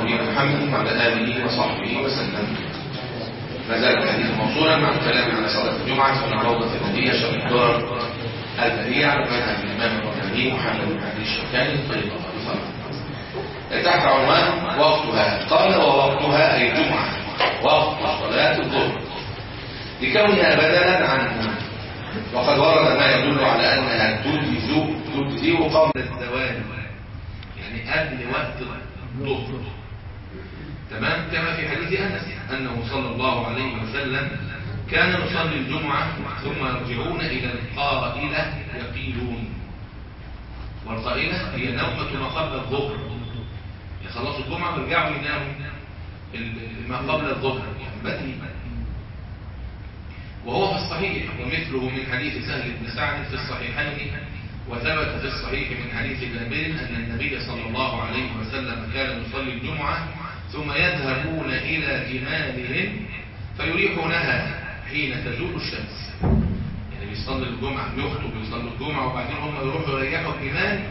نبينا محمد وعلى آله وصحبه وسلم ما زال الحديث موصولا مع الكلام على صلاة الجمعة من روضة النبي شرح الدرر البرية على مذهب الإمام الرباني محمد بن عبد الشوكاني طيب تحت عنوان وقتها قال ووقتها أي الجمعة وقت صلاة الظهر لكونها بدلا عنه وقد ورد ما يدل على أنها تجزئ تجزئ قبل الزوال يعني قبل وقت الظهر تمام كما في حديث أنس أنه صلى الله عليه وسلم كان يصلي الجمعة ثم يرجعون إلى القائلة يقيلون والقائلة هي نومة ما قبل الظهر يخلصوا الجمعة ويرجعوا يناموا ما قبل الظهر يعني بدري وهو في الصحيح ومثله من حديث سهل بن سعد في الصحيحين وثبت في الصحيح من حديث جابر أن النبي صلى الله عليه وسلم كان يصلي الجمعة ثم يذهبون إلى جمالهم فيريحونها حين تزول الشمس يعني بيصلي الجمعة بيخطب بيصلي الجمعة وبعدين هم يروحوا يريحوا الجمال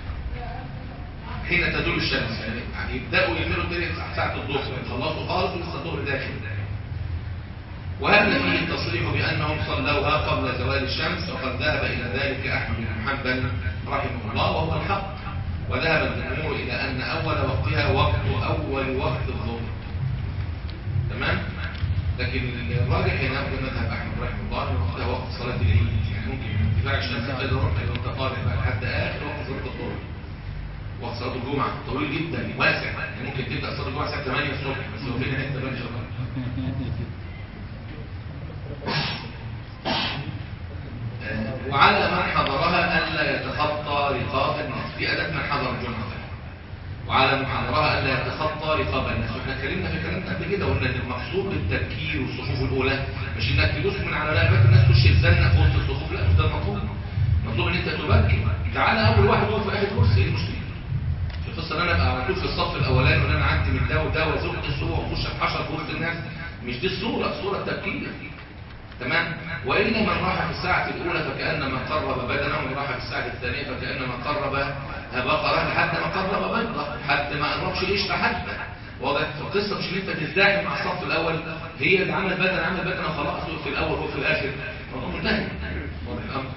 حين تزول الشمس يعني, يعني يبدأوا يعملوا الدنيا ساعة الظهر يخلصوا خالص ولسه الظهر داخل وهذا فيه التصريح بأنهم صلوها قبل زوال الشمس وقد ذهب إلى ذلك أحمد بن حنبل رحمه الله وهو الحق وذهب الجمهور إلى أن أول وقتها وقت أول وقت الظهر تمام؟ لكن الراجح هنا في مذهب أحمد رحمه الله أن وقتها وقت صلاة العيد يعني ممكن من ارتفاع الشمس إلى ربع إلى انتقال لحد آخر وقت صلاة الظهر وقت صلاة الجمعة طويل جدا واسع يعني ممكن تبدأ صلاة الجمعة الساعة 8 الصبح بس هو فين حتة بقى إن شاء الله وعلى من حضرها ألا يتخطى رقاب الناس في أدب من حضر الجمعة وعلى من حضرها ألا يتخطى رقاب الناس واحنا اتكلمنا في كلامنا قبل كده وقلنا ان المقصود بالتبكير والصفوف الأولى مش انك تدوس من على رقبات الناس تخش تزنق في وسط الصفوف لا مش ده المطلوب المطلوب ان انت تبكر تعالى اول واحد يقف في اخر كرسي ايه المشكله مش القصه ان انا ابقى على طول في الصف الاولاني وان انا اعدي من ده وده وازق الصوره واخش اتحشر في وسط الناس مش دي الصوره الصوره التبكير تمام وإلا من راح في الساعة الأولى فكأنما قرب بدنه ومن راح في الساعة الثانية فكأنما قرب بقرة لحد ما قرب بيضة حتى ما قربش ليش حتى واضح فالقصة مش ان انت تزدحم مع الصف الأول هي اللي عمل بدن عمل بدن خلاص في الأول وفي الآخر الموضوع منتهي واضح الأمر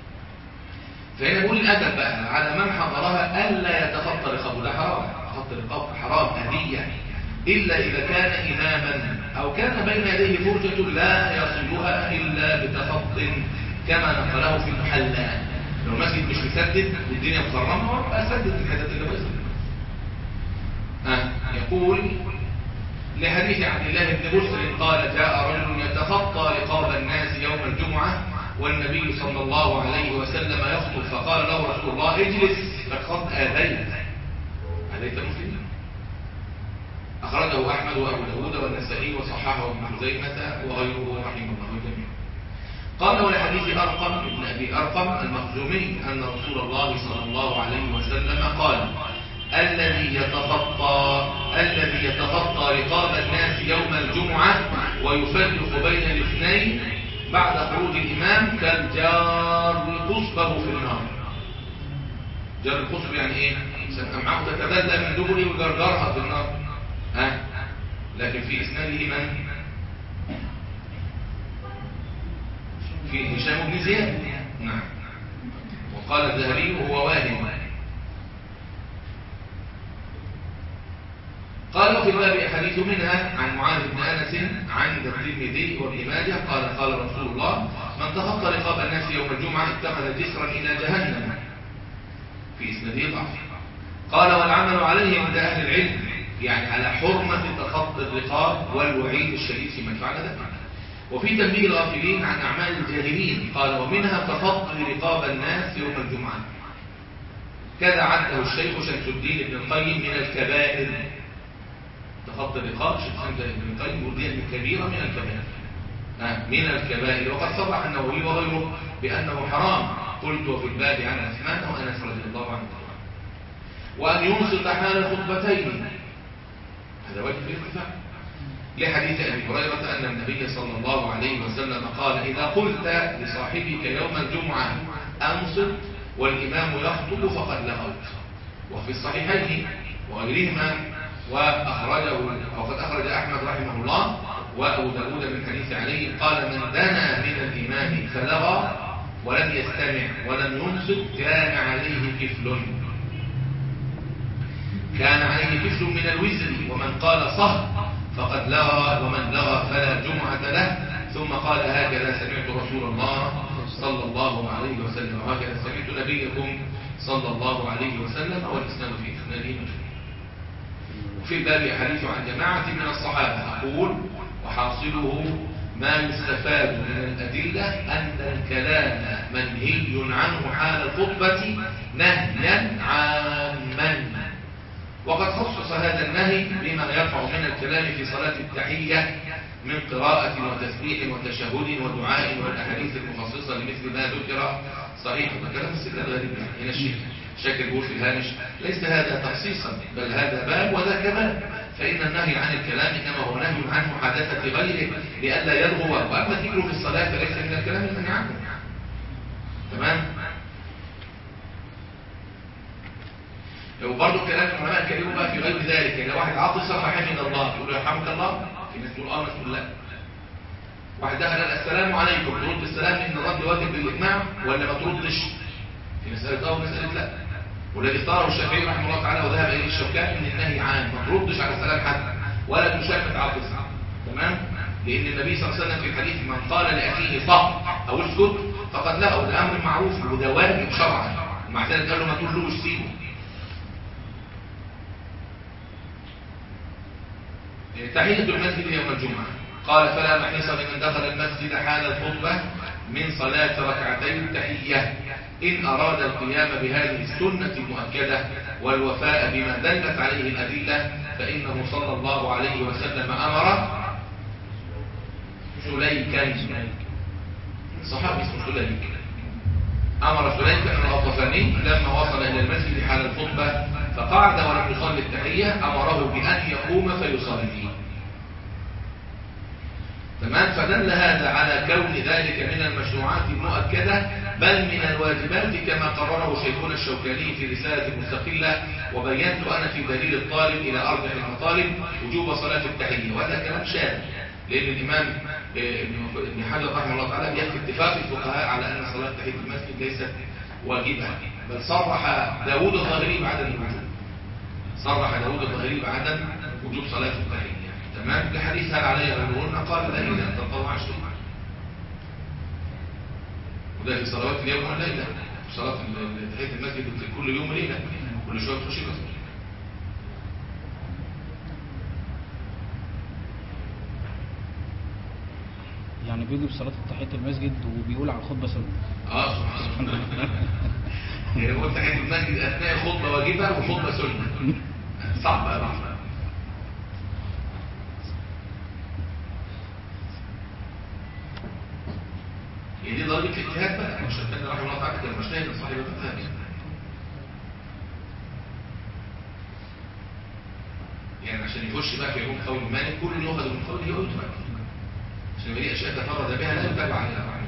فهنا بقول الأدب بقى على من حضرها ألا يتخطى رقابه ده حرام خط رقاب حرام هدية إلا إذا كان إماما أو كان بين يديه فرجة لا يصلها إلا بتخط كما نقله في المحلى لو المسجد مش مسدد والدنيا مخرمة أسدد الحدث اللي بيصل آه. يقول لحديث عبد الله بن بسر قال جاء رجل يتخطى رقاب الناس يوم الجمعة والنبي صلى الله عليه وسلم يخطب فقال له رسول الله اجلس فقد آذيت آذيت المسلمين أخرجه أحمد وأبو داود والنسائي وصححه ابن خزيمة وغيره رحمه الله جميعا قال ولحديث أرقم ابن أبي أرقم المخزومي أن رسول الله صلى الله عليه وسلم قال الذي يتخطى الذي يتخطى رقاب الناس يوم الجمعة ويفرق بين الاثنين بعد خروج الإمام كالجار قصبه في النار جار القصب يعني ايه؟ أمعه تتبدى من دبري وجرجرها في النار ها لكن في اسناده من في هشام بن زياد نعم وقال الذهبي وهو واهم قال في الباب احاديث منها عن معاذ بن انس عند الترمذي وابن ماجه قال قال رسول الله من تخطى رقاب الناس يوم الجمعه اتخذ جسرا الى جهنم في اسناده ضعف قال والعمل عليه عند اهل العلم يعني على حرمة تخطي الرقاب والوعيد الشديد في من فعل ذلك وفي تنبيه الغافلين عن أعمال الجاهلين قال ومنها تخطي رقاب الناس يوم الجمعة كذا عده الشيخ شمس الدين ابن القيم من الكبائر تخطي الرقاب شيخ ابن القيم يقول دي كبيرة من الكبائر آه من الكبائر وقد صرح النووي وغيره بأنه حرام قلت وفي الباب عن عثمان وأنس رضي الله عنه وأن ينصت حال خطبتين هذا وجه الاتفاق لحديث أبي هريرة أن النبي صلى الله عليه وسلم قال إذا قلت لصاحبك يوم الجمعة أنصت والإمام يخطب فقد لغوت وفي الصحيحين وغيرهما وأخرجه وقد أخرج أحمد رحمه الله وأبو داود من حديث علي قال من دنا من الإمام فلغى ولم يستمع ولم ينصت كان عليه كفل كان عليه كفل من الوزر ومن قال صه فقد لغى ومن لغى فلا جمعة له ثم قال هكذا سمعت رسول الله صلى الله عليه وسلم وهكذا سمعت نبيكم صلى الله عليه وسلم والإسلام في إسناده مجموع وفي الباب حديث عن جماعة من الصحابة أقول وحاصله ما يستفاد من الأدلة أن الكلام منهي عنه حال الخطبة نهيا عاما وقد خصص هذا النهي بما يرفع من الكلام في صلاة التحية من قراءة وتسبيح وتشهد ودعاء والأحاديث المخصصة لمثل ما ذكر صحيح وكلام السيد الغريب هنا الشيخ شكل بيقول في الهامش ليس هذا تخصيصا بل هذا باب وذاك باب فإن النهي عن الكلام إنما هو نهي عن محادثة غيره لئلا يلغو وأما ذكره في الصلاة فليس من الكلام المنهي عنه تمام وبرضه كلام العلماء اتكلموا بقى في غير ذلك يعني لو واحد عاطس فحمد الله يقول له يرحمك الله في ناس تقول اه ناس تقول لا واحد دخل السلام عليكم ترد السلام ان الرد واجب بالاجماع ولا ما تردش في مساله اه ومساله لا والذي اختاره الشافعي رحمه الله تعالى وذهب اليه الشوكاني من النهي عام ما تردش على السلام حد ولا تشافت عاطس تمام لان النبي صلى الله عليه وسلم في الحديث من قال لاخيه صح او اسكت فقد لا ده امر معروف وده واجب شرعا ومع ذلك قال له ما تقولوش سيبه تحية المسجد يوم الجمعة قال فلا محيص لمن دخل المسجد حال الخطبة من صلاة ركعتي التحية إن أراد القيام بهذه السنة المؤكدة والوفاء بما دلت عليه الأدلة فإنه صلى الله عليه وسلم أمر سليكا صحابي اسمه سليك أمر سليك أن الأطفاني لما وصل إلى المسجد حال الخطبة فقعد ولم يصلي التحية أمره بأن يقوم فيصلي تمام فدل هذا على كون ذلك من المشروعات المؤكدة بل من الواجبات كما قرره شيخنا الشوكاني في رسالة مستقلة وبينت أنا في دليل الطالب إلى أرجح المطالب وجوب صلاة التحية وهذا كلام شاذ لأن الإمام ابن حجر رحمه الله تعالى بيحكي اتفاق الفقهاء على أن صلاة تحية المسجد ليست واجبة بل صرح داود الظاهري بعدم الوجوب صرح داود الظاهري بعدم وجوب صلاة التحية تمام لحديث هل علي غيرهن قال لا إذا تطوع شيء وده في صلوات اليوم والليلة صلاة تحية المسجد كل يوم وليلة كل شوية تخش المسجد يعني بيجي بصلاة تحية المسجد وبيقول على الخطبة سنة اه سبحان الله يعني هو تحية المسجد أثناء الخطبة واجبة وخطبة سنة صعبة أوي هي دي ضربة الاجتهاد بقى مش الثاني رحمه الله تعالى كان مجتهد صاحب الثاني يعني عشان يخش بقى في علوم قول مالك كل يؤخذ من قوله يترك عشان يبقى دي اشياء تفرد بها لا يتبع عليها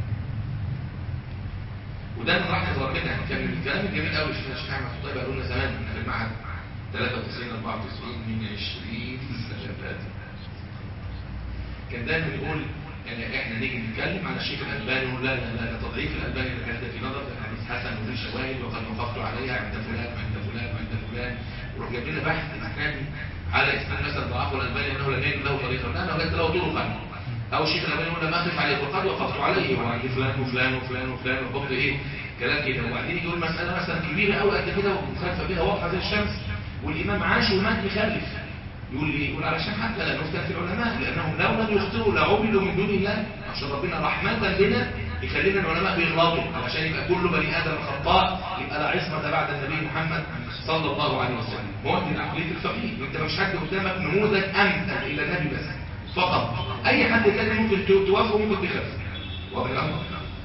وده من رحمه ربنا كان من الكلام الجميل قوي شيخنا الشيخ احمد خطيب قالوا لنا زمان في المعهد 93 94 من 20 سنه فاتت كان دايما يقول يعني احنا نيجي نتكلم على الشيخ الالباني ونقول لا لا لا ده تضعيف الالباني لهذا في نظر الحديث حسن وفي شواهد وقد وقفت عليها عند فلان وعند فلان وعند فلان وروح جايب لنا بحث اسنادي على اسناد مثلا ضعفه الالباني انه لم يجد له طريقه لا انا وجدت له طرقا او الشيخ الالباني يقول لم اقف عليه وقد وقفت عليه وعند فلان وفلان وفلان وفلان وقفت ايه كلام كده وبعدين يجي يقول مساله مثلا كبيره قوي قد كده ومخالفه بها واضحه زي الشمس والامام عاش ومات يخلف يقول لي يقول علشان حتى لا نفتن في العلماء لانهم لو لم يخطئوا لعبدوا من دون الله عشان ربنا رحمه بنا يخلينا العلماء بيغلطوا علشان يبقى كل بني ادم خطاء يبقى لا عصمه بعد النبي محمد صلى الله عليه وسلم هو دي عقليه الفقيه انت مش حد قدامك نموذج امثل الى النبي بس فقط اي حد تاني ممكن توافقه ممكن تخالف واضح الامر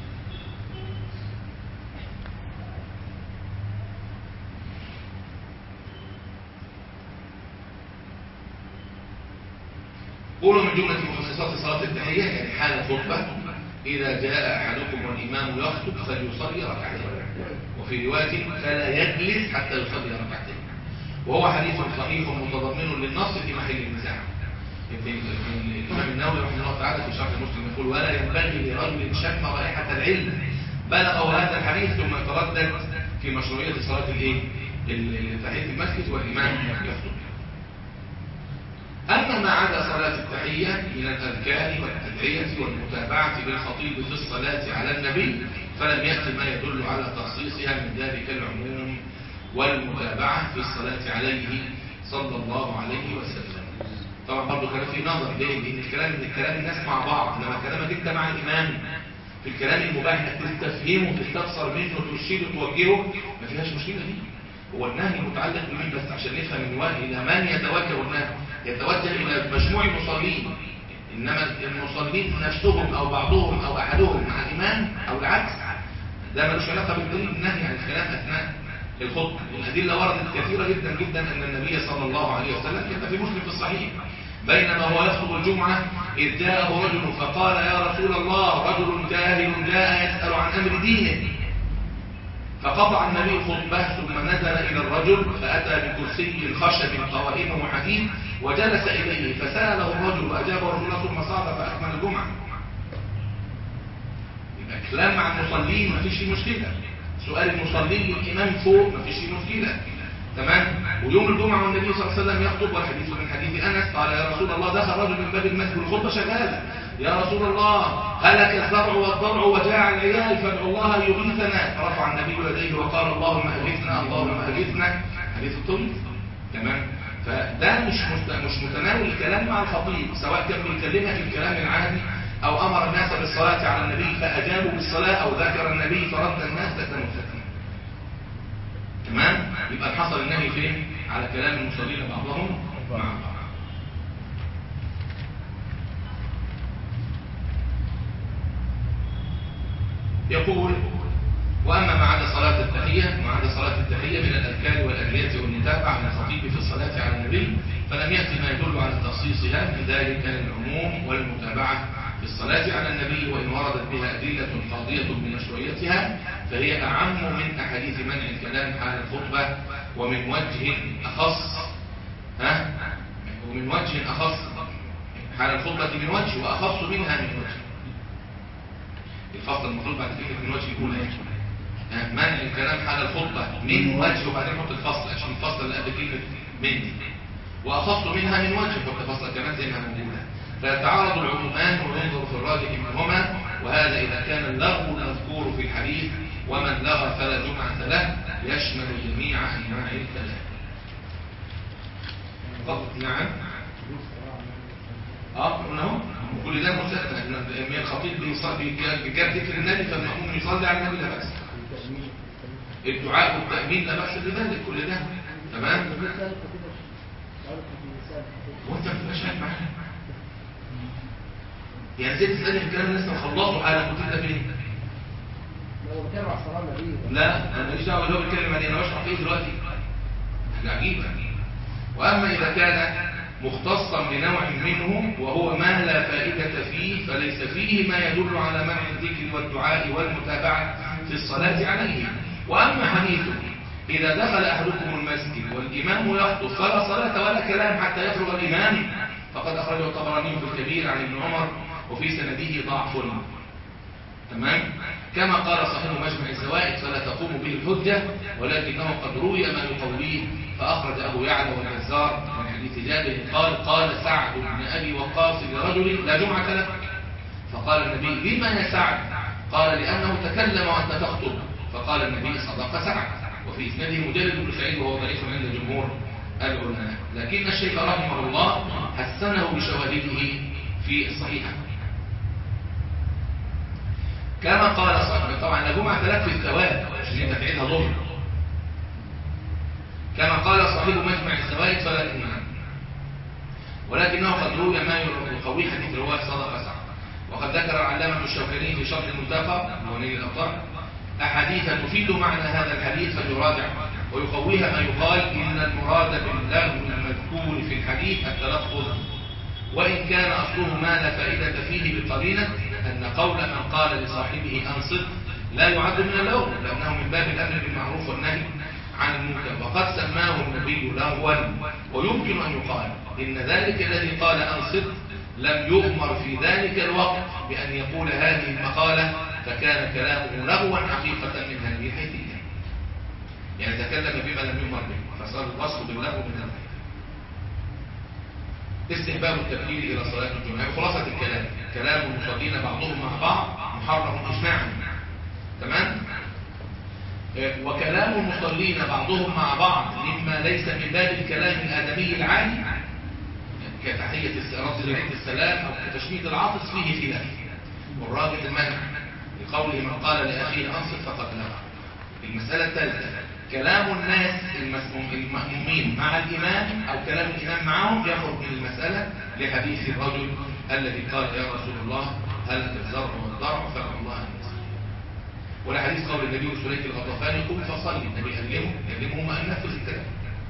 قولوا من جملة مخصصات صلاة التحية يعني حال خطبة إذا جاء أحدكم والإمام يخطب فليصلي ركعتين وفي رواية فلا يجلس حتى يصلي ركعتين وهو حديث صحيح متضمن للنص في محل النزاع الإمام النووي رحمه الله تعالى في شرح مسلم يقول ولا ينبغي لرجل شم رائحة العلم بلغه هذا الحديث ثم يتردد في مشروعية صلاة الايه؟ تحية المسجد والإمام يخطب أما ما عدا صلاة التحية من الأذكار والأدعية والمتابعة بالخطيب في الصلاة على النبي فلم يأتي ما يدل على تخصيصها من ذلك العموم والمتابعة في الصلاة عليه صلى الله عليه وسلم طبعا برضه كلام في نظر ليه؟ لأن الكلام من الكلام الناس مع بعض لما كلامك أنت مع الإمام في الكلام المباح انك تستفهمه تستفسر منه ترشده توجهه ما فيهاش مشكلة دي هو النهي متعلق بمين بس عشان نفهم من وجه إلى من يتوجه النهي يتوجه إلى مجموع المصلين إنما المصلين نفسهم أو بعضهم أو أحدهم مع الإمام أو العكس ده ملوش علاقة بالدليل النهي عن الكلام أثناء الخطبة والأدلة وردت كثيرة جدا جدا أن النبي صلى الله عليه وسلم كان في مسلم في الصحيح بينما هو يخطب الجمعة إذ جاءه رجل فقال يا رسول الله رجل جاهل جاء يسأل عن أمر دينه فقطع النبي خطبه ثم نزل إلى الرجل فأتى بكرسي خشب قوائمه حديد وجلس إليه فسأله الرجل وأجابه الرجل ثم صعد فأكمل الجمعة يبقى كلام مع المصلين ما فيش مشكلة سؤال المصلين الإمام فوق ما فيش مشكلة تمام ويوم الجمعة والنبي صلى الله عليه وسلم يخطب والحديث من حديث أنس قال يا رسول الله دخل رجل من باب المسجد والخطبة شغالة يا رسول الله هلك الزرع والضرع وجاع العيال فادعوا الله يغيثنا فرفع النبي يديه وقال اللهم أغثنا اللهم أغثنا حديث الطويل تمام فده مش مش متناول الكلام مع الخطيب سواء كان بيكلمها في الكلام العادي أو أمر الناس بالصلاة على النبي فأجابوا بالصلاة أو ذكر النبي فرد الناس ده كانوا تمام يبقى حصل النهي فين على كلام المصلين بعضهم مع بعض يقول وأما ما عدا صلاة التحية ما عدا صلاة التحية من الأذكار والأدعية والمتابعة من الخطيب في الصلاة على النبي فلم يأتي ما يدل على تخصيصها من ذلك العموم والمتابعة في الصلاة على النبي وإن وردت بها أدلة قاضية بمشروعيتها فهي أعم من أحاديث منع الكلام حال الخطبة ومن وجه أخص ها ومن وجه أخص حال الخطبة من وجه وأخص منها من وجه الفصل المفروض بعد كلمة من وجه يقول ايه منع الكلام حال الخطبة من وجه وبعدين نحط الفصل عشان الفصل اللي قبل كلمة من وأخص منها من وجه نحط فصل كمان زي ما موجودة فيتعارض العمومان وينظر في الراجح منهما وهذا إذا كان اللغو المذكور في الحديث ومن لغى فلا جمعة له يشمل جميع أنواع الكلام نعم اه قلنا كل ده مسألة الخطيب بجاب ذكر النبي فالمأموم يصلي على النبي لا بأس الدعاء والتأمين لا بأس بذلك كل ده تمام وانت ما تبقاش قاعد معانا يعني زي تسألني في الكلام لسه مخلصه حالا كنت انت فين؟ لا انا ماليش دعوه اللي هو بيتكلم عليه انا بشرح ايه دلوقتي؟ حاجه عجيبه واما اذا كان مختصا بنوع منه وهو ما لا فائدة فيه فليس فيه ما يدل على منع الذكر والدعاء والمتابعة في الصلاة عليه وأما حديثه إذا دخل أحدكم المسجد والإمام يخطب فلا صلاة ولا كلام حتى يفرغ الإمام فقد أخرجه الطبراني في الكبير عن ابن عمر وفي سنده ضعف تمام كما قال صاحب مجمع الزوائد فلا تقوم به الحجة ولكنه قد روي ما يقويه فأخرج أبو يعلى والنزار من حديث جابر قال قال سعد بن أبي وقاص لرجل لا جمعة لك فقال النبي لما يا سعد قال لأنه تكلم وأنت تخطب فقال النبي صدق سعد وفي إسناده مجلد بن سعيد وهو ضعيف عند جمهور العلماء لكن الشيخ رحمه الله حسنه بشواهده في الصحيحة كما قال صاحب طبعا الجمعة ثلاث في الثواب عشان انت تعيدها ظهر كما قال صاحب مجمع الزوائد فلا إيمان ولكنه قد روي ما يقوي حديث رواه صدق سعد وقد ذكر العلامة الشوكاني في شرح المنتقى مونين الأبطال أحاديث تفيد معنى هذا الحديث فيراجع ويقويها ما يقال إن المراد باللغو المذكور في الحديث التلفظ وإن كان أصله ما لا فائدة فيه بقرينة أن قول من قال لصاحبه أنصت لا يعد من اللغو لأنه من باب الأمر بالمعروف والنهي عن المنكر وقد سماه النبي لغوا ويمكن أن يقال إن ذلك الذي قال أنصت لم يؤمر في ذلك الوقت بأن يقول هذه المقالة فكان كلامه لغوا حقيقة من هذه الحيثية يعني تكلم بما لم يؤمر به فصار الوصف باللغو من الغير استحباب التبكير إلى صلاة الجمعة خلاصة الكلام كلام المصلين بعضهم مع بعض محرم إجماعا تمام وكلام المصلين بعضهم مع بعض مما ليس من باب الكلام الآدمي العالي كتحية رد عند السلام أو كتشميت العاطس فيه خلاف والراجح المنع لقوله من قال لأخيه أنصت فقد لغى المسألة الثالثة كلام الناس المأمومين مع الإمام أو كلام الإمام معهم يخرج من المسألة لحديث الرجل الذي قال يا رسول الله هل الزرع والضرع فقال الله أن ولحديث قول النبي سليك الغطفاني قم فصلي النبي ألمه ألمه ما أن نفذ الكلام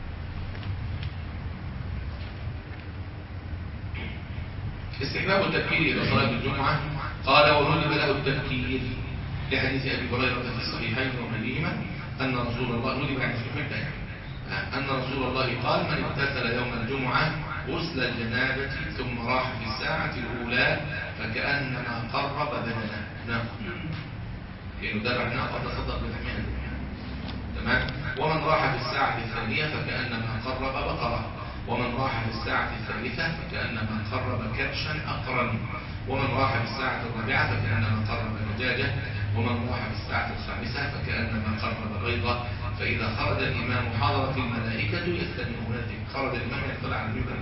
استحباب التبكير إلى صلاة الجمعة قال وندب له التبكير لحديث أبي هريرة في الصحيحين وغيرهما أن رسول الله ندب عن الشهدة يعني أن رسول الله قال من اغتسل يوم الجمعة غسل الجنابة ثم راح في الساعة الأولى فكأنما قرب بدنه نعم لأنه دبع ناقة تصدق بلحمها تمام ومن راح في الساعة الثانية فكأنما قرب بقرة ومن راح في الساعة الثالثة فكأنما قرب كبشا أقرا ومن راح في الساعة الرابعة فكأنما قرب دجاجة ومن راح في الساعة الخامسة فكأنما قرب بيضة فإذا خرج الإمام حضرت الملائكة يستمعون الذكر خرج الإمام يطلع على المنبر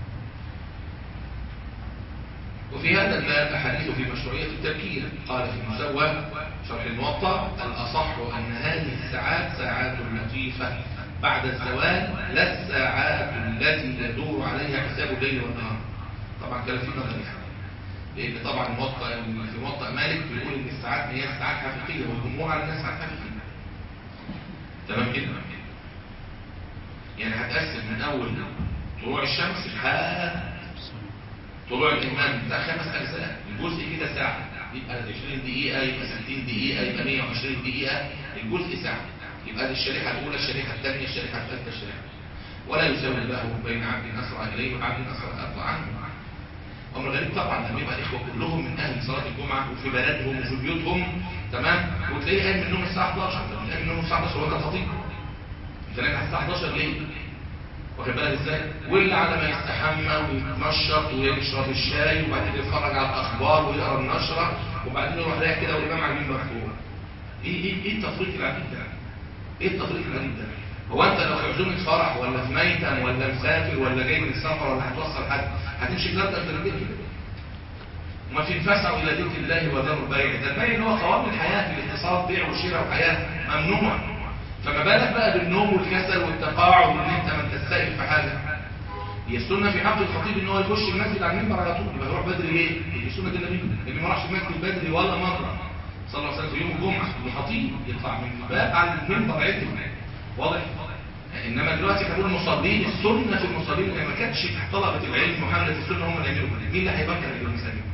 وفي هذا الباب أحاديث في مشروعية التبكير قال في مسوى شرح الموطأ الأصح أن هذه الساعات ساعات لطيفة بعد الزوال لا الساعات التي يدور عليها حساب الليل والنهار طبعا كلام في نظر لأن طبعا الموطأ في موطأ مالك بيقول إن الساعات هي ساعات حقيقية والجمهور على الناس ساعات حقيقية تمام كده يعني هتقسم من أول طلوع الشمس لحد طلوع الإمام ده خمس أجزاء الجزء كده ساعة يبقى 20 دقيقة يبقى 60 دقيقة يبقى 120 دقيقة الجزء ساعة يبقى دي الشريحة الأولى الشريحة الثانية الشريحة الثالثة الشريحة ولا يساوي له بين عبد أسرع إليه وعبد أسرع أرضى عنه أمر غريب طبعا لما يبقى الإخوة كلهم من أهل صلاة الجمعة وفي بلدهم وفي بيوتهم تمام وتلاقيه قايم من النوم الساعة 11 طب قايم من النوم الساعة 11 هو ده خطيب أنت نايم على الساعة 11 ليه؟ واخد بالك ازاي واللي على ما يستحمى ويتنشط ويشرب الشاي وبعدين يتفرج على الاخبار ويقرا النشره وبعدين يروح رايح كده والامام على المنبر فوق ايه ايه ايه التفريط العجيب ده ايه التفريط العجيب ده هو انت لو في عزومه فرح ولا في ميتم ولا مسافر ولا جاي من السفر ولا هتوصل حد هتمشي تلات البيت كده وما تنفسعوا الى ذكر الله وذروا البيع ده البيع اللي هو قوام الحياه في الاقتصاد بيع وشراء وحياه ممنوع فما بالك بقى بالنوم والكسل والتقاعد وان انت ما انت سائل في حاجه هي السنه في حق الخطيب ان هو يخش المسجد على المنبر على طول يبقى يروح بدري ليه؟ دي سنه النبي النبي ما راحش المسجد بدري ولا مره صلى الله عليه وسلم في يوم الجمعه الخطيب يطلع من الباب على المنبر عدل واضح؟ انما دلوقتي كانوا المصلين السنه في المصلين اللي ما كانتش طلبه العلم محمله السنه هم اللي يعملوا مين اللي هيبكر المساجد؟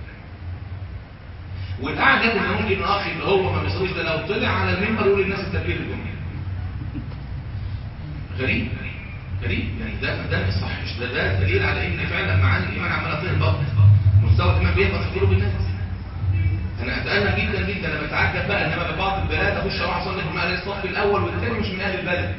والاعجب ان ممكن اخ اللي هو ما بيصليش ده لو طلع على المنبر يقول للناس التكبير الجمعه غريب غريب يعني ده ده ما يصحش ده ده دليل على ان فعلا معاني الايمان عماله تهبط مستوى الايمان بيهبط في قلوب الناس انا اتألم جدا جدا انا بتعجب بقى انما في بعض البلاد اخش اروح اصلي من اهل الصف الاول والثاني مش من اهل البلد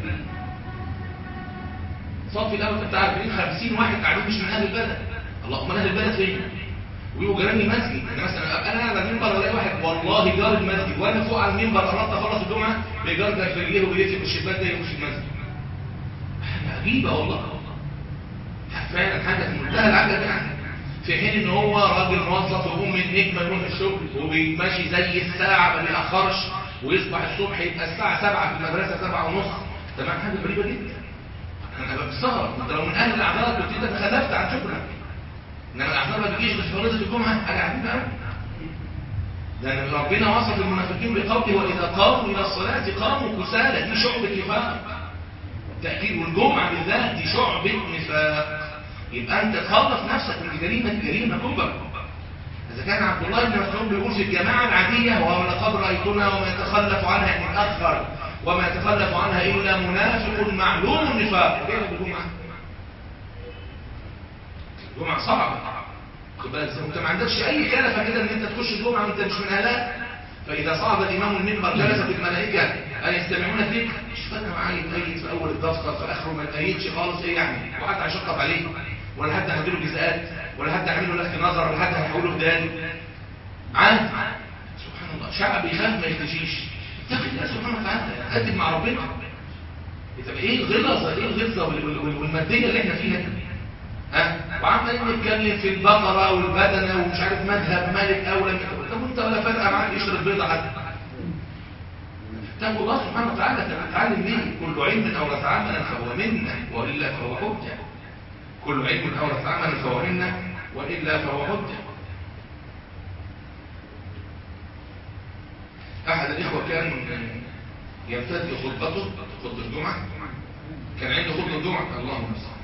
الصف الاول انت عارفين 50 واحد قاعدين مش من اهل البلد اللهم اهل البلد فين ويبقوا جيران المسجد انا مثلا ابقى انا قاعد على المنبر والاقي واحد والله جار المسجد وانا فوق على المنبر قربت اخلص الجمعه بيجار ده في رجليه وبيلف في الشباك ده يخش المسجد حاجه عجيبه والله فعلا حاجه في منتهى العجب يعني في حين ان هو راجل موظف ويقوم من نجمه يروح الشغل وبيمشي زي الساعه ما بيأخرش ويصبح الصبح يبقى الساعه 7 في المدرسه 7 ونص تمام حاجه غريبه جدا انا بستغرب انت لو من اهل الاعذار كنت انت تخلفت عن شغلك انما الاعذار ما بتجيش في فريضه الجمعه حاجه عجيبه قوي لان ربنا وصف المنافقين بقوله واذا قاموا الى الصلاه قاموا كسالى دي شعبه نفاق تاكيد والجمعه بالذات دي شعبه نفاق يبقى انت تخلص نفسك من جريمه جريمه كبرى اذا كان عبد الله بن مسعود بيقول في الجماعه العاديه ولقد رايتنا وما يتخلف عنها يعني متاخر وما يتخلف عنها إلا منافق معلوم النفاق كيف الجمعة الجمعة صعبة خد بالك انت ما عندكش اي كلفه كده ان انت تخش الجمعه وانت مش من اهلها فاذا صعد الامام المنبر جلست الملائكه ان يستمعون فيك مش فاهم معايا تأيد في اول الدفتر في اخره ما تأيدش خالص ايه يعني وحد هيشقق عليه ولا حد هيديله جزاءات ولا حد هيعمل له لفت نظر ولا حد هيحوله بدال عادي سبحان الله شعب يخاف ما يختشيش اتقي الله سبحانه وتعالى قدم مع ربنا طب ايه الغلظه ايه الغلظه وال- وال- والماديه اللي احنا فيها دي ها وعمالين نتكلم في البقره والبدنه ومش عارف مذهب مالك اولى من طب وانت ولا فارقه معاك اشرب بيضه حتى اتقوا الله سبحانه وتعالى تتعلم ليه كل علم اورث عملا فهو منا والا فهو حجه كل علم اورث عملا فهو منا والا فهو حجه احد الاخوه كان يمتد خطبته خطبه الجمعه كان عنده خطبه الجمعه اللهم المستعان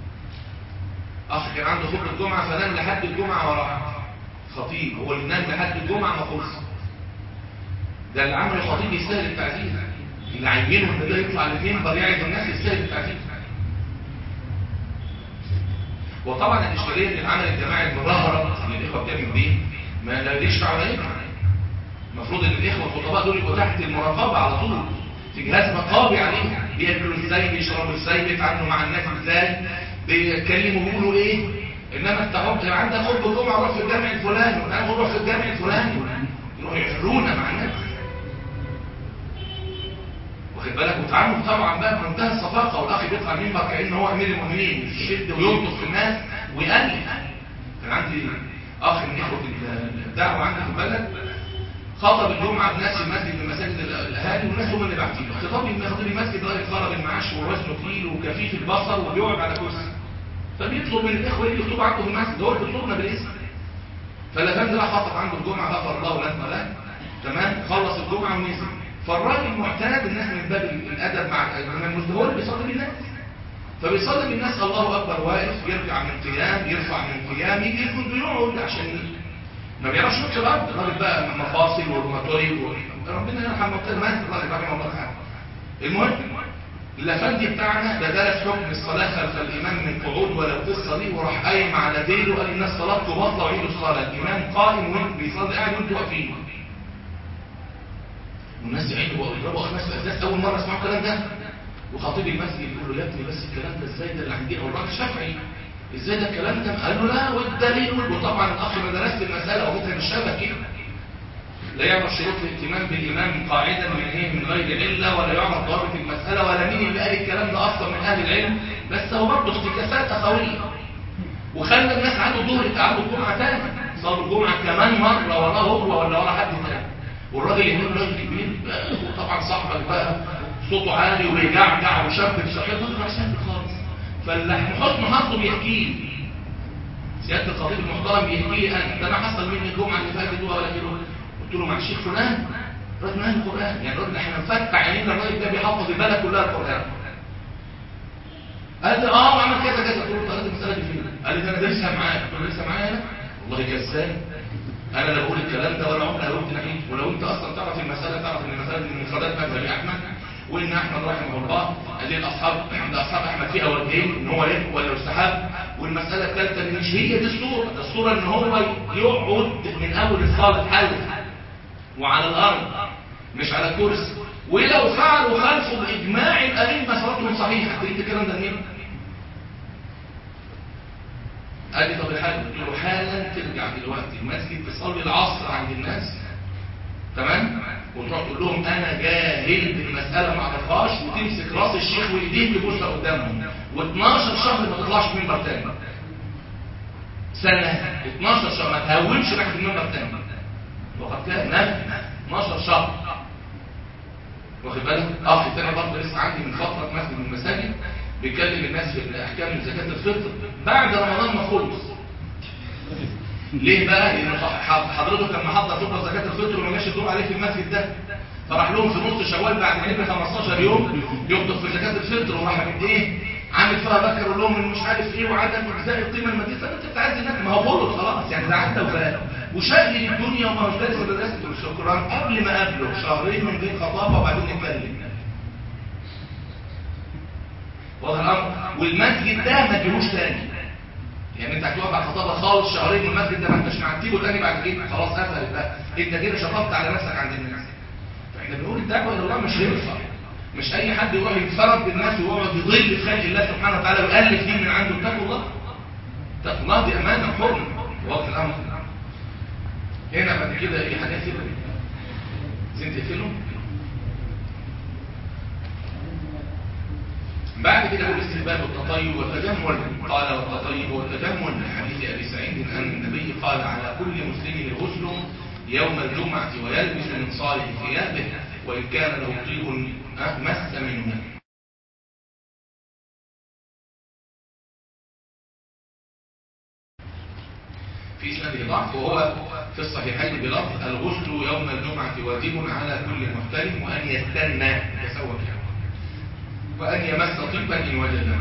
اخ كان عنده خطبه الجمعه فنام لحد الجمعه وراح خطيب هو اللي نام لحد الجمعه ما خلص ده اللي عمل الخطيب يستاهل التعزيز اللي عينه ان ده يطلع المنبر يعظ الناس يستاهل التعزيز وطبعا الاشكاليه ان العمل الجماعي المظاهره اللي الاخوه بتعمل بيه ما لا يشفع ولا ينفع المفروض ان الاخوه الخطباء دول يبقوا تحت المراقبه على طول في جهاز مقابي عليهم بياكلوا ازاي بيشربوا ازاي بيتعاملوا مع الناس ازاي بيتكلموا بيقولوا ايه انما انت عمت عندك خطبه جمعه روح في الجامع الفلاني وانا روح في الجامع الفلاني يروحوا يحرونا مع الناس واخد بالك وتعامل طبعا بقى بمنتهى الصفاقه والاخ بيطلع منبر كانه هو امير المؤمنين يشد وينطق في الناس ويقلل كان عندي اخ من اخوه الدعوه عندي في البلد خطب الجمعه بناس المسجد من مساجد الاهالي والناس هم اللي باعتين له خطاب ابن خطيب المسجد راجل خرج المعاش ووزنه تقيل وكفيف البصر وبيقعد على كرسي فبيطلب من الاخوه اللي يخطبوا عنده في المسجد هو بيطلبنا بالاسم فالافندي راح خطب عنده الجمعه غفر الله لنا وله تمام خلص الجمعه ونزل فالراجل معتاد الناس من باب الادب مع المسجد هو اللي بيصلي بالناس فبيصلي بالناس الله اكبر واقف يرجع من قيام يرفع من قيام يجي يكون بيقعد عشان ما بيعرفش يمشي الارض الراجل بقى مفاصل وروماتويد ربنا يرحم موتى مات الراجل رحمه الله تعالى المهم الافندي بتاعنا ده درس حكم الصلاه خلف الامام من قعود ولو قصه دي وراح قايم على ديله قال الناس صلاتكم باطله وعيدوا الصلاه الامام قائم وانت بيصلي قاعد وانتوا واقفين والناس عينوا بقوا يضربوا اخماس الاساس اول مره اسمعوا الكلام ده وخطيب المسجد يقول له يا ابني بس الكلام ده ازاي ده اللي عندنا والراجل شافعي ازاي ده الكلام ده قال له لا والدليل وطبعا الاخ ما درست المساله ومثل الشبه كده لا يعرف شروط الاهتمام بالامام قاعدا من ايه من غير عله ولا يعرف ضابط المساله ولا مين اللي قال الكلام ده اصلا من اهل العلم بس هو برضه افتكاسات اخويه وخلى الناس عنده ظهر عنده الجمعه تاني صلوا الجمعه كمان مره وراه هو ولا ورا حد تاني والراجل يهمه راجل كبير وطبعا صاحبك بقى صوته عالي وبيجعجع وشاب صاحبه ما عشان خالص فالحسن حظه بيحكي لي سياده الخطيب المحترم بيحكي لي انا ده انا حصل مني الجمعه اللي فاتت ولا كده قلت له مع الشيخ فلان راجل اهل القران يعني الراجل احنا نفتح عينينا الراجل ده بيحفظ البلد كلها القران قال لي اه وعمل كذا كذا قلت له طب المساله دي فين قال لي ده انا دارسها معاك قلت له لسه معايا انا والله كذاب انا لا بقول الكلام ده ولا عمري قلت ناحيته ولو انت اصلا تعرف المساله تعرف ان المساله دي من مفردات مذهب احمد وان احمد رحمه الله قال لي الاصحاب عند اصحاب احمد فيها وجهين ان هو يحب ولا يستحب والمساله الثالثه ان مش هي دي الصوره ده الصوره ان هو يقعد من اول الصلاه حلف وعلى الارض مش على كرسي ولو فعلوا خلفه باجماع الائمه صلاتهم صحيحه قلت الكلام ده منين قال لي طب الحاج قلت له حالا ترجع دلوقتي المسجد تصلي العصر عند الناس تمام وتروح تقول لهم انا جاهل بالمساله ما اعرفهاش وتمسك راس الشيخ وايديه تبوسها قدامهم و12 شهر ما تطلعش منبر تاني سنه 12 شهر ما تهونش ناحيه المنبر تاني وقد كان نفي 12 شهر واخد بالك اخ تاني برضه لسه عندي من فتره في مسجد من المساجد بيكلم الناس في احكام زكاه الفطر بعد رمضان ما خلص ليه بقى لان حضرتك لما حضر فطره زكاه الفطر وما جاش الدور عليه في المسجد ده فراح لهم في نص شوال بعد ما يبقى 15 يوم يخطب في زكاه الفطر وراح من ايه عامل فيها بكر لهم ان مش عارف ايه وعدم اجزاء القيمه الماديه فانت بتعز الناس ما هو بولس خلاص يعني ده عدى وفات وشغل الدنيا وما هوش دارس مدرسه القران قبل ما قابله شهرين من غير خطابه وبعدين نتكلم واضح الامر والمسجد ده ما تجيبوش تاني يعني انت هتقف على الخطابه خالص شهرين والمسجد ده ما انتش معتبه تاني بعد كده خلاص قفلت بقى انت كده شطبت على نفسك عند الناس فاحنا بنقول الدعوه الى الله مش هينفع مش اي حد يروح يتفرج بالناس ويقعد يضل في خلق الله سبحانه وتعالى ويالف دين من عنده اتقوا الله اتقوا الله دي امانه وحرمه واضح الامر هنا بعد كده ايه حاجات كده زين تقفله بعد كده يقول استهبال والتطيب والتجمل قال والتطيب والتجمل من حديث ابي سعيد ان النبي قال على كل مسلم الغسل يوم الجمعه ويلبس من صالح ثيابه وان كان له طيب مس منه في اسناده ضعف وهو في الصحيحين بلفظ الغسل يوم الجمعه واجب على كل محترم وان يستنى يتسوق يعني وأن يمس طيبا إن وجد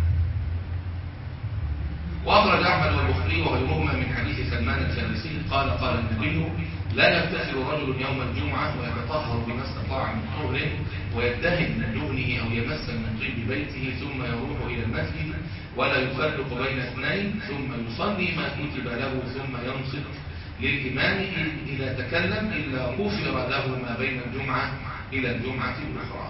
وأخرج أحمد والبخاري وغيرهما من حديث سلمان الفارسي قال قال النبي لا يغتسل رجل يوم الجمعة ويتطهر بما استطاع من طهر ويدهن من دهنه أو يمس من طيب بيته ثم يروح إلى المسجد ولا يفرق بين اثنين ثم يصلي ما كتب له ثم ينصت للإمام إذا تكلم إلا غفر له ما بين الجمعة إلى الجمعة الأخرى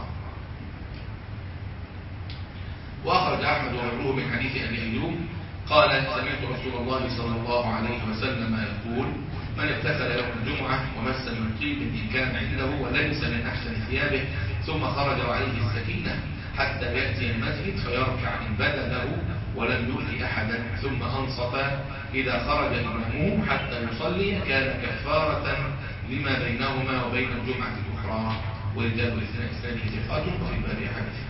وأخرج أحمد وغيره من حديث أبي أيوب قال سمعت رسول الله صلى الله عليه وسلم يقول من اغتسل يوم الجمعة ومس من طيب إن كان عنده ولبس من أحسن ثيابه ثم خرج وعليه السكينة حتى يأتي المسجد فيركع إن بدا له ولم يؤذي أحدا ثم أنصت إذا خرج إمامه حتى يصلي كان كفارة لما بينهما وبين الجمعة الأخرى ورجال الاثنين إسلامه ثقات وفي باب حديث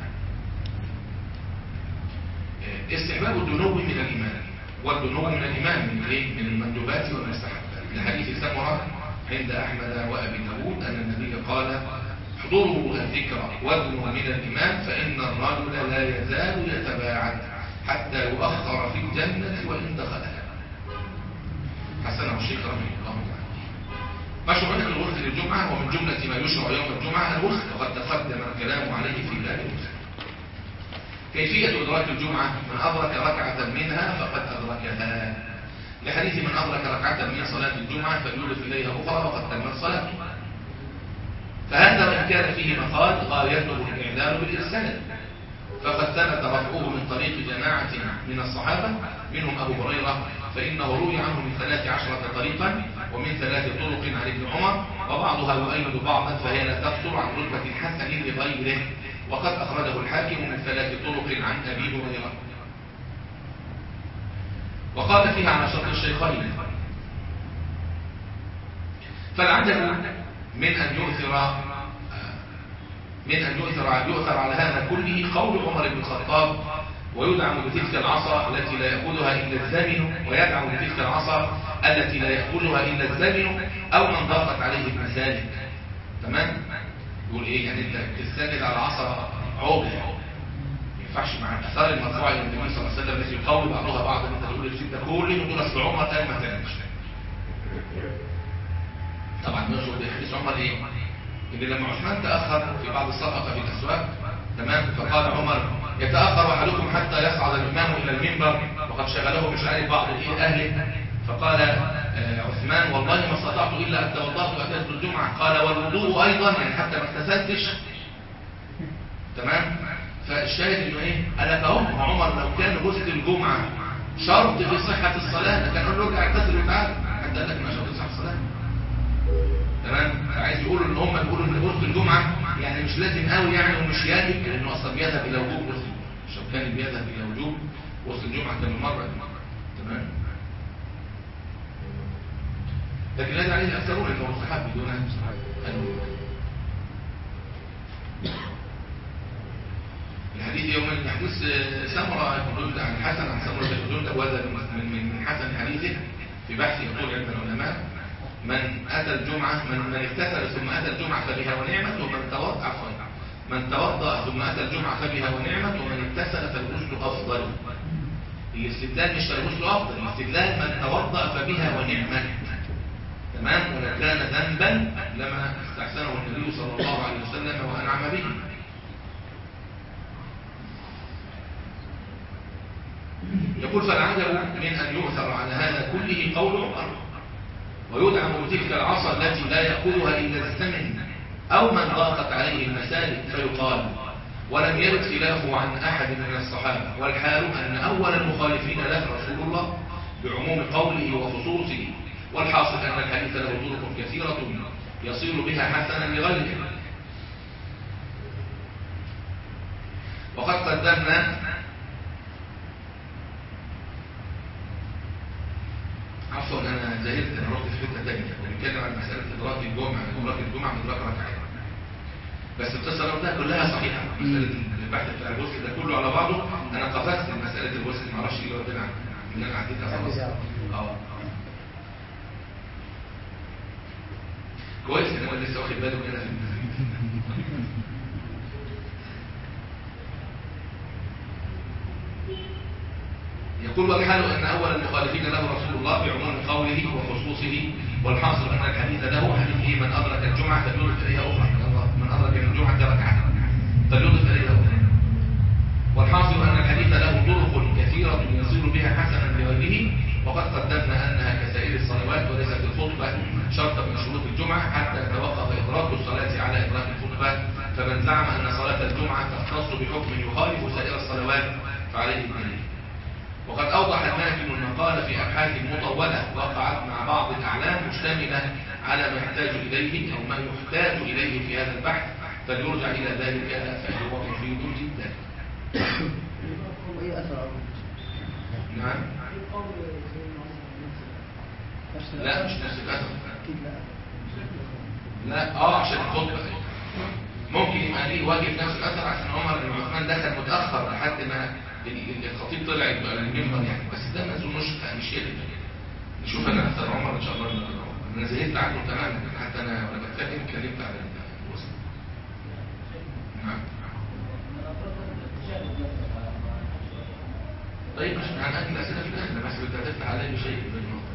استحباب الدنو من الإيمان والدنو من الإيمان من إيه؟ من المندوبات والمستحبات لحديث سمرة عند أحمد وأبي داود أن النبي قال احضروا الذكر وادنوا من الإيمان فإن الرجل لا يزال يتباعد حتى يؤخر في الجنة وإن دخلها حسنه الشيخ رحمه الله تعالى مشروعية الغسل للجمعة ومن جملة ما يشرع يوم الجمعة الغسل وقد تقدم الكلام عليه في ذلك الغسل كيفية إدراك الجمعة من أدرك ركعة منها فقد أدركها لحديث من أدرك ركعة من صلاة الجمعة فليولف إليها أخرى وقد تمت صلاته فهذا وإن كان فيه مقال غايته الإعلان بالإرسال فقد ثبت رفعه من طريق جماعة من الصحابة منهم أبو هريرة فإنه روي عنه من ثلاث عشرة طريقا ومن ثلاث طرق عن ابن عمر وبعضها يؤيد بعضا فهي لا تقصر عن رتبة الحسن لغيره وقد أخرجه الحاكم من ثلاث طرق عن أبي هريرة وقال فيها على شرط الشيخين فالعجب من أن يؤثر من أن يؤثر يؤثر على هذا كله قول عمر بن الخطاب ويدعم بتلك العصا التي لا يأخذها إلا الزمن ويدعم بتلك العصا التي لا يأخذها إلا الزمن أو من ضاقت عليه المسالك تمام يقول ايه يعني انت تستند على عصا عوض ما ينفعش مع الاثار المرفوعه الى النبي صلى الله عليه وسلم التي يقول بعضها بعضا انت تقول الشيء ده كله دول اصل عمر قال ما تعملش طبعا نشوف حديث عمر ايه ان لما عثمان تاخر في بعض الصفقه في الاسواق تمام فقال عمر يتاخر احدكم حتى يصعد الامام الى المنبر وقد شغله مش عارف بعض اهله فقال عثمان والله ما استطعت إلا أن توضأت وأتيت الجمعة قال والوضوء أيضا يعني حتى ما اغتسلتش تمام فالشاهد انه ايه انا فهم عمر لو كان غسل الجمعة شرط في صحة الصلاة كان قال له ارجع اغتسل وتعالى حتى قال لك ما شرط صحة الصلاة تمام عايز يقولوا ان هم يقولوا ان غسل الجمعة يعني مش لازم قوي يعني ومش يجب لانه اصلا بيذهب الى وجوب غسل الشوكاني بيذهب الى وجوب غسل الجمعة كم مرة تمام لكن هذا عليه الأكثرون أنه مستحب بدون الحديث يوم الحديث سمرة يقولون عن الحسن عن سمرة يقولون وهذا من من حسن حديثه في بحث يقول علم العلماء من أتى الجمعة من من اغتسل ثم أتى الجمعة فبها ونعمت ومن توضأ عفوا من توضأ ثم أتى الجمعة فبها ونعمت ومن اغتسل فالغسل أفضل الاستدلال مش فالغسل أفضل الاستدلال من توضأ فبها ونعمت تمام ولو كان ذنبا لما استحسنه النبي صلى الله عليه وسلم وانعم به يقول فالعجب من أن يؤثر على هذا كله قول عمر ويدعم بتلك العصا التي لا يأكلها إلا الثمن أو من ضاقت عليه المسالك فيقال ولم يرد خلافه عن أحد من الصحابة والحال أن أول المخالفين له رسول الله بعموم قوله وخصوصه والحاصل أن الحديث له طرق كثيرة يصير بها حسنا لغيره وقد قدمنا عفوا انا زهقت انا رحت في حته ثانيه بنتكلم عن مساله ادراك الجمعه ادراك الجمعه من ادراك ركعتين بس القصه اللي قلتها كلها صحيحه مساله البحث بتاع الوسط ده كله على بعضه انا قفزت من مساله الوسط ما اعرفش ايه ربنا ان انا عديتها خلاص اه كويس ان انا لسه واخد بالي منها في يقول والحال أن أول المخالفين له رسول الله بعموم قوله وخصوصه والحاصل أن الحديث له حديث من أدرك الجمعة فليضف إليها أخرى من أدرك من الجمعة ركعة فليضف إليها أخرى والحاصل أن الحديث له طرق كثيرة يصير بها حسنا لغيره وقد قدمنا أنها كسائر الصلوات وليست الخطبة شرطا من شروط الجمعة حتى يتوقف إدراك الصلاة على إدراك الخطبة فمن زعم أن صلاة الجمعة تختص بحكم يخالف سائر الصلوات فعليه الدليل وقد أوضح الماكن المقال في أبحاث مطولة وقعت مع بعض الأعلام مشتملة على ما يحتاج إليه أو ما يحتاج إليه في هذا البحث فليرجع إلى ذلك فهو مفيد جدا ايه اثر نعم لا مش نفس الأثر اكيد لا لا اه عشان الخطبة ممكن يبقى ليه واجب نفس الأثر عشان عمر بن عثمان دخل متأخر لحد ما ال- الخطيب طلع يبقى المنبر يعني بس ده ما اظنش مش يلي نشوف انا اثر عمر ان شاء الله انا زهقت عنه تماما حتى انا وانا بتكلم اتكلمت على الوسط نعم طيب عشان هنأجل الأسئلة في الآخر بس بدي هتفتح علي بشيء بالنقطة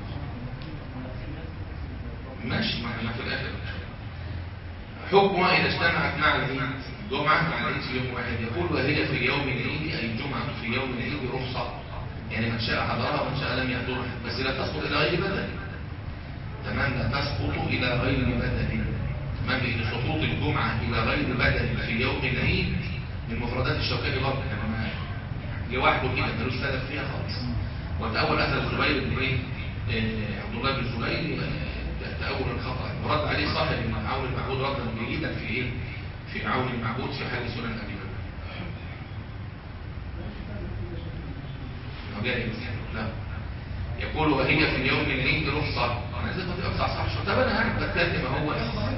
ماشي ما احنا في الآخر حكمها إذا اجتمعت مع العيد جمعة مع العيد في يوم واحد يقول وهي في يوم العيد أي الجمعة في يوم العيد رخصة يعني من شاء حضرها ومن شاء لم يحضرها بس لا تسقط إلى غير بدل تمام لا تسقط إلى غير بدل تمام لأن سقوط الجمعة إلى غير بدل في يوم العيد من مفردات الشوكاني برضه يعني ما لوحده كده ملوش سلف فيها خالص وتأول أثر الزبير بن إيه؟ آه، عبد الله بن الزبير آه، تأول الخطأ ورد عليه صاحب من عون المعبود ردا جيدا في إيه؟ في عون المعبود في حال سنن أبي بكر. هو جاي يمسح لا يقول وهي في يوم العيد رخصة أنا زي ما تبقى صح صح شو طب أنا عارف بتكلم هو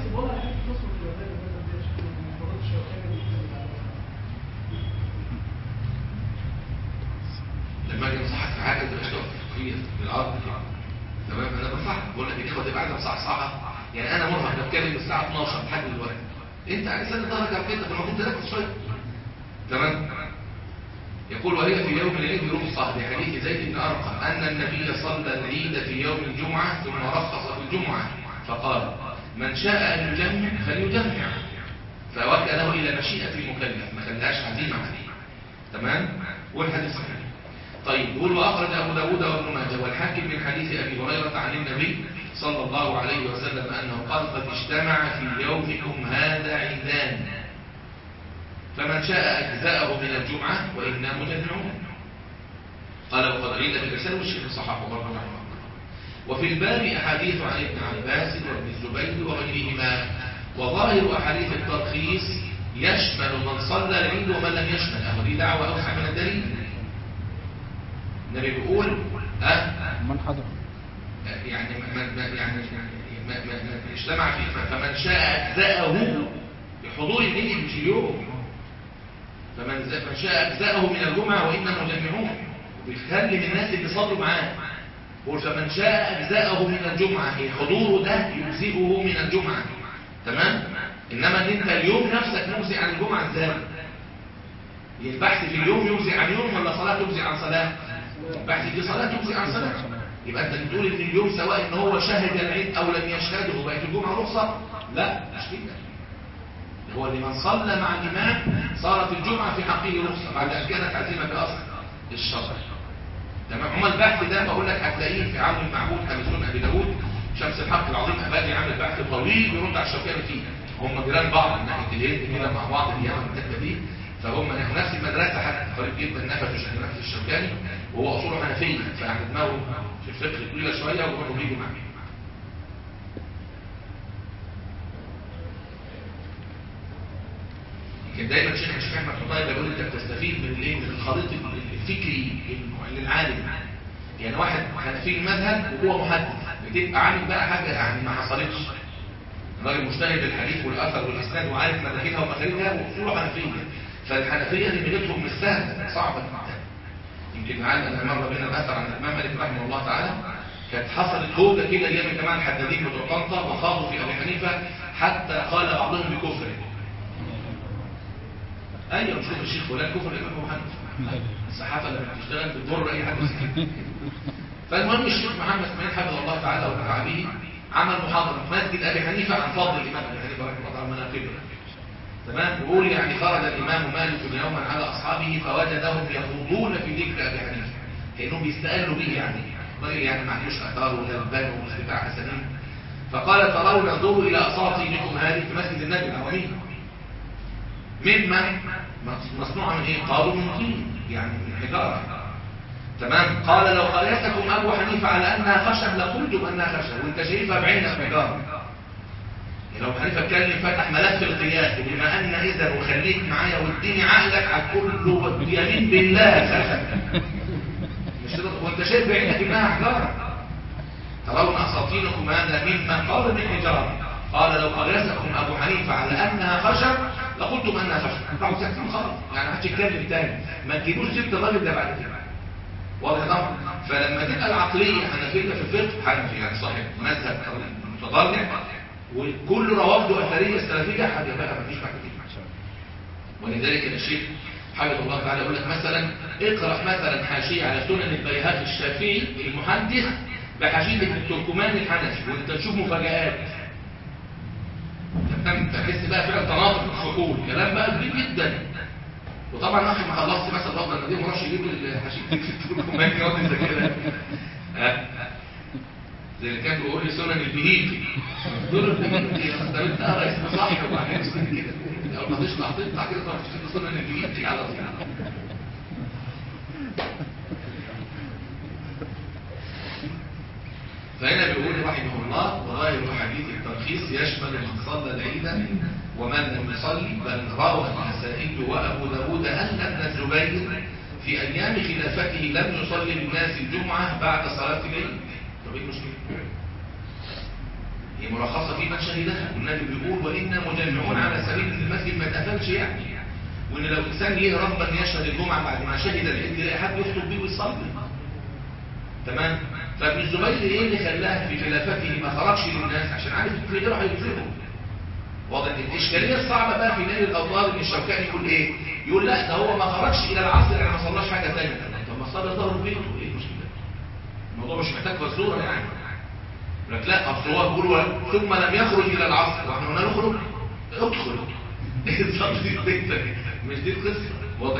لما اجي انصحك في حاجه تبقى تقف فيها بالعرض تمام انا بنصحك بقول لك الاخوه تبقى قاعده مصحصحه يعني انا مرهق بتكلم الساعه 12 لحد دلوقتي انت عايز تسند ظهرك على كده المفروض تركز شويه تمام يقول وهي في يوم العيد رخصة لحديث زيد بن أرقم أن النبي صلى العيد في يوم الجمعة ثم رخص في الجمعة فقال من شاء أن يجمع فليجمع فوكله إلى مشيئة المكلف ما خلاش عزيمة عليه تمام والحديث صحيح طيب يقول وأخرج أبو داود وابن ماجه والحاكم من حديث أبي هريرة عن النبي صلى الله عليه وسلم أنه قال قد اجتمع في يومكم هذا عيدان فمن شاء أجزاءه من الجمعة وإنا مجمعون قال وقد عيد بالإرسال والشيخ صححه برضه رحمه الله وفي الباب أحاديث عن ابن عباس وابن الزبير وغيرهما وظاهر أحاديث الترخيص يشمل من صلى العيد ومن لم يشمل أهو دي دعوة أوسع من الدليل النبي بيقول أه من حضر يعني ما ما يعني ما ما ما اجتمع فيه فمن شاء أجزاءه بحضور العيد مش اليوم فمن ز- من شاء أجزاءه من الجمعة وإنا مجمعون وبيخلي الناس اللي صلوا معاه يقول فمن شاء أجزاءه من الجمعة إيه حضوره ده يجزئه من الجمعة تمام إنما إن أنت اليوم نفسك مجزئ عن الجمعة إزاي البحث في اليوم يجزئ عن يوم ولا صلاة تجزئ عن صلاة البحث في صلاة تجزئ عن صلاة يبقى أنت بتقول إن اليوم سواء إن هو شهد العيد أو لم يشهده بقت الجمعة رخصة لا مش كده هو لمن صلى مع الإمام صارت الجمعة في حقه رخصة بعد أن كانت عزيمة بأصل الشرع تمام هما البحث ده بقول لك هتلاقيه في عون المعبود حديثون ابي داوود شمس الحق العظيم ابادي عامل بحث طويل بيرد على الشوكاني فيه هم جيران بعض من ناحيه الهند كده مع بعض الايام الكتابه دي فهم نفس المدرسه حتى قريب جدا نفسه شكل نفس الشوكاني وهو اصوله حنفيه فاحنا دماغه في الفقه طويله شويه وبرضه بيجوا معاه كان دايما شيخ الشيخ احمد حطايب بيقول انت بتستفيد من الايه من الخليط الفكري للعالم يعني واحد حنفي المذهب وهو محدث بتبقى عامل بقى حاجه يعني ما حصلتش الراجل مجتهد بالحديث والاثر والاسناد وعارف مداخلها ومخارجها واصوله حنفيه فالحنفيه دي ميلتهم مش سهله صعبه جدا يمكن عن انا مره بينا الاثر عن الامام مالك رحمه الله تعالى كانت حصلت هوجه كده ايام الجماعه الحدادين بتوع طنطا وخاضوا في ابي حنيفه حتى قال بعضهم بكفره ايوه مش كفر الشيخ فلان كفر الامام ابو حنيفه الصحافه لما بتشتغل بتضر اي حد مسكين فالمهم الشيخ محمد اسماعيل حفظه الله تعالى ونفع به عمل محاضره في مسجد ابي حنيفه عن فضل الامام ابي حنيفه رحمه الله تعالى مناقبه تمام بيقول يعني خرج الامام مالك يوما على اصحابه فوجدهم يخوضون في ذكر ابي حنيفه كانهم بيستقلوا به يعني راجل يعني ما عندوش اثار ولا البان ومش بتاع اسانيد فقال ترون انظروا الى اساطينكم هذه في مسجد النبي العظيم مما مصنوعة من ايه قالوا من طين يعني من حجارة تمام قال لو قياستكم ابو حنيفه على انها خشب لقلتم انها خشب وانت شايفها بعينك حجارة لو حنيفه اتكلم فتح ملف القياس بما ان اذا وخليك معايا واديني عقلك هتقول له يمين بالله خشب مش كده وانت شايف بعينك انها حجارة ترون اساطينكم هذا مما قال من حجارة قال لو قياسكم ابو حنيفه على انها خشب لقلتم انها خشب راحوا ساكتين خالص يعني ما حدش يتكلم تاني ما تجيبوش سيره الراجل ده بعد كده واضح طبعا فلما تبقى العقليه حنفيه في الفقه حنفي يعني صاحب مذهب او متطرع وكل روابطه اثريه السلفيه حاجه بقى ما فيش بعد كده ولذلك الشيخ حفظه الله تعالى يقول لك مثلا اقرا مثلا حاشيه على سنن البيهقي الشافعي المحدث بحاشيه ابن التركماني الحنفي وانت تشوف مفاجآت تحس بقى فعلا تناقض في الفصول كلام بقى كبير جدا وطبعا اخي ما خلصت مثلا بفضل نديم وراش يجيب الحشيش التركماني يقعد يذاكرها ها زي اللي كان بيقول لي سنن البهيقي دول البهيقي طب انت قرا اسمه صح وبعدين اسمه كده اول ما تطلع تطلع كده تروح تشوف سنن البهيقي على طول فهنا بيقول رحمه الله وظاهر حديث الترخيص يشمل من صلى العيد ومن لم يصلي بل روى النسائي وابو داود ان ابن الزبير في ايام خلافته لم يصلي للناس الجمعه بعد صلاه العيد طب ايه المشكله؟ هي مرخصه في من شهدها والنبي بيقول وانا مجمعون على سبيل ان المسجد ما اتقفلش يعني وان لو انسان جه رغبا يشهد الجمعه بعد ما شهد العيد يلاقي حد يخطب بيه ويصلي تمام فابن الزبير ايه اللي خلاه في خلافته ما خرجش للناس عشان عارف في غيره هيفرقوا واضح الاشكاليه الصعبه بقى في نيل الاوطار ان الشوكاني يقول ايه يقول لا ده هو ما خرجش الى العصر يعني ما صلاش حاجه ثانيه طب ما صلى ظهر بيته ايه المشكله الموضوع مش محتاج فزوره يعني لك لا اصل هو بيقول ثم لم يخرج الى العصر واحنا قلنا نخرج ادخل صلي بيتك مش دي القصه واضح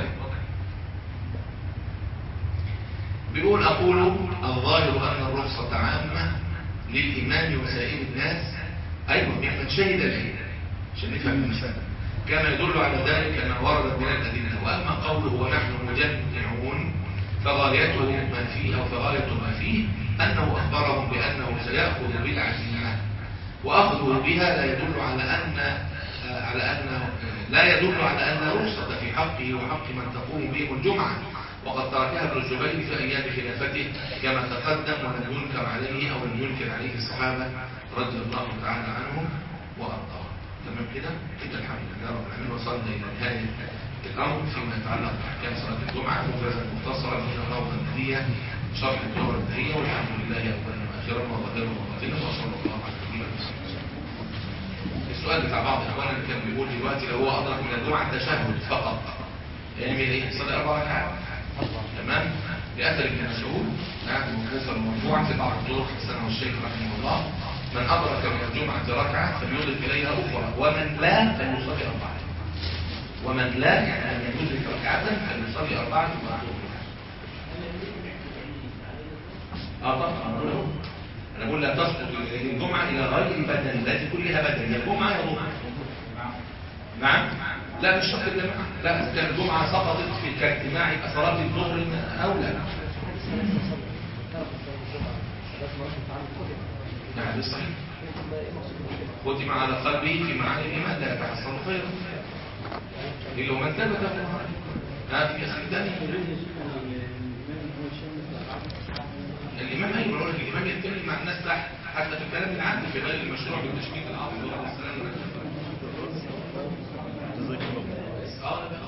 بيقول أقول الظاهر أن الرخصة عامة للإمام وسائر الناس أيوة يعني شهد العيد عشان نفهم المسألة كما يدل على ذلك ما ورد من الأدلة وأما قوله ونحن مجمعون فغايته ما فيه أو فغاية ما فيه أنه أخبرهم بأنه سيأخذ بالعزيمة وأخذه بها لا يدل على أن على أن لا يدل على أن رخصة في حقه وحق من تقوم بهم الجمعة وقد تركها ابن الزبير في أيام خلافته كما تقدم ولم ينكر عليه أو لم ينكر عليه الصحابة رضي الله تعالى عنهم وأرضاهم تمام كده؟ كده الحمد لله رب العالمين وصلنا إلى نهاية الأمر فيما يتعلق بأحكام صلاة الجمعة مجازا مختصرا من الروضة النبية شرح الدورة النبية والحمد لله أولا وآخرا وظاهرا وباطنا وصلى الله على نبينا السؤال بتاع بعض إخواننا اللي كان بيقول دلوقتي لو هو أدرك من الجمعة التشهد فقط يعمل إيه؟ يصلي أربع ركعات تمام بأثر ابن مسعود قاعد موقوفا مرفوعا في بعض الطرق حسنه الشيخ رحمه الله من أدرك من الجمعة ركعة فليضف إليها أخرى ومن لا فليصلي أربعة ومن لا يعني لم يدرك ركعة فليصلي أربعة ومعروف اه طبعا أنا بقول أهو. انا بقول لا تسقط الجمعه الى غير بدن التي كلها بدن يا جمعه يا ضمعه نعم لا مش شرط الجماعه لا اذا كان الجمعه سقطت في كاجتماع يبقى صلاه الظهر اولى نعم ده صحيح ختم على قلبه في معاني الايمان لا يتحصل خيرا الا من ثبت ها في اخر ثاني الإمام أيوة يقول لك الإمام يتكلم مع الناس تحت حتى في الكلام العام في غير المشروع بالتشكيل العظيم والسلام اه